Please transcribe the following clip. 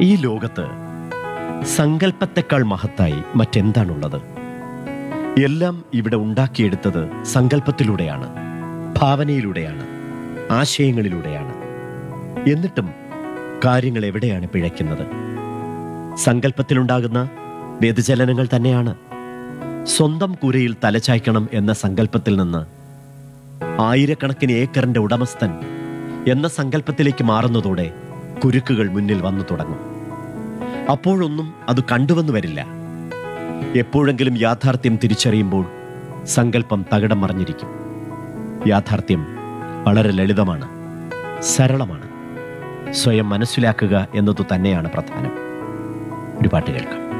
ഈ ലോകത്ത് സങ്കല്പത്തെക്കാൾ മഹത്തായി മറ്റെന്താണുള്ളത് എല്ലാം ഇവിടെ ഉണ്ടാക്കിയെടുത്തത് സങ്കല്പത്തിലൂടെയാണ് ഭാവനയിലൂടെയാണ് ആശയങ്ങളിലൂടെയാണ് എന്നിട്ടും കാര്യങ്ങൾ എവിടെയാണ് പിഴയ്ക്കുന്നത് സങ്കല്പത്തിലുണ്ടാകുന്ന വ്യതിചലനങ്ങൾ തന്നെയാണ് സ്വന്തം കൂരയിൽ തലചായ്ക്കണം എന്ന സങ്കല്പത്തിൽ നിന്ന് ആയിരക്കണക്കിന് ഏക്കറിന്റെ ഉടമസ്ഥൻ എന്ന സങ്കല്പത്തിലേക്ക് മാറുന്നതോടെ കുരുക്കുകൾ മുന്നിൽ വന്നു തുടങ്ങും അപ്പോഴൊന്നും അത് കണ്ടുവന്നു വരില്ല എപ്പോഴെങ്കിലും യാഥാർത്ഥ്യം തിരിച്ചറിയുമ്പോൾ സങ്കല്പം തകിടം മറിഞ്ഞിരിക്കും യാഥാർത്ഥ്യം വളരെ ലളിതമാണ് സരളമാണ് സ്വയം മനസ്സിലാക്കുക എന്നതു തന്നെയാണ് പ്രധാനം ഒരു പാട്ട് കേൾക്കാം